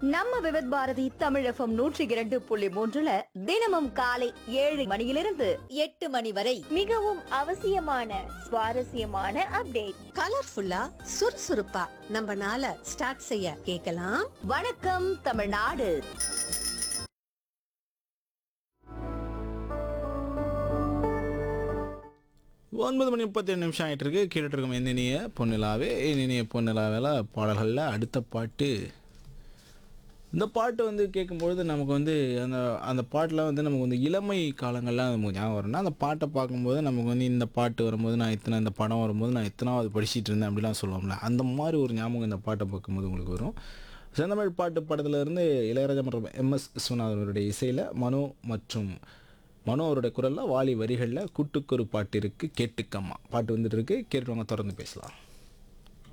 நம்ம விவித் பாரதி தமிழ் எஃப்எம் நூற்றி இரண்டு புள்ளி மூன்றுல தினமும் காலை ஏழு மணியிலிருந்து எட்டு மணி வரை மிகவும் அவசியமான சுவாரஸ்யமான அப்டேட் கலர்ஃபுல்லா சுறுசுறுப்பா நம்ம நாளை ஸ்டார்ட் செய்ய கேட்கலாம் வணக்கம் தமிழ்நாடு ஒன்பது மணி முப்பத்தேழு நிமிஷம் ஆகிட்டு இருக்கு கேட்டுட்டு இருக்கோம் எந்தினிய பொன்னிலாவே எந்தினிய பொன்னிலாவேல பாடல்களில் அடுத்த பாட்டு இந்த பாட்டு வந்து கேட்கும்பொழுது நமக்கு வந்து அந்த அந்த பாட்டில் வந்து நமக்கு வந்து இளமை காலங்கள்லாம் நமக்கு ஞாபகம் வரும்னா அந்த பாட்டை பார்க்கும்போது நமக்கு வந்து இந்த பாட்டு வரும்போது நான் இத்தனை இந்த படம் வரும்போது நான் இத்தனாவது படிச்சிட்டு இருந்தேன் அப்படிலாம் சொல்லுவோம்ல அந்த மாதிரி ஒரு ஞாபகம் இந்த பாட்டை பார்க்கும்போது உங்களுக்கு வரும் செந்தமிழ் பாட்டு படத்துல இருந்து இளையராஜா மற்றும் எம்எஸ் விஸ்வநாதன் அவருடைய இசையில் மனோ மற்றும் மனோ அவருடைய குரலில் வாலி வரிகளில் கூட்டுக்கொரு பாட்டு இருக்குது கேட்டுக்கம்மா பாட்டு வந்துட்டு இருக்கு கேட்டுவாங்க தொடர்ந்து பேசலாம்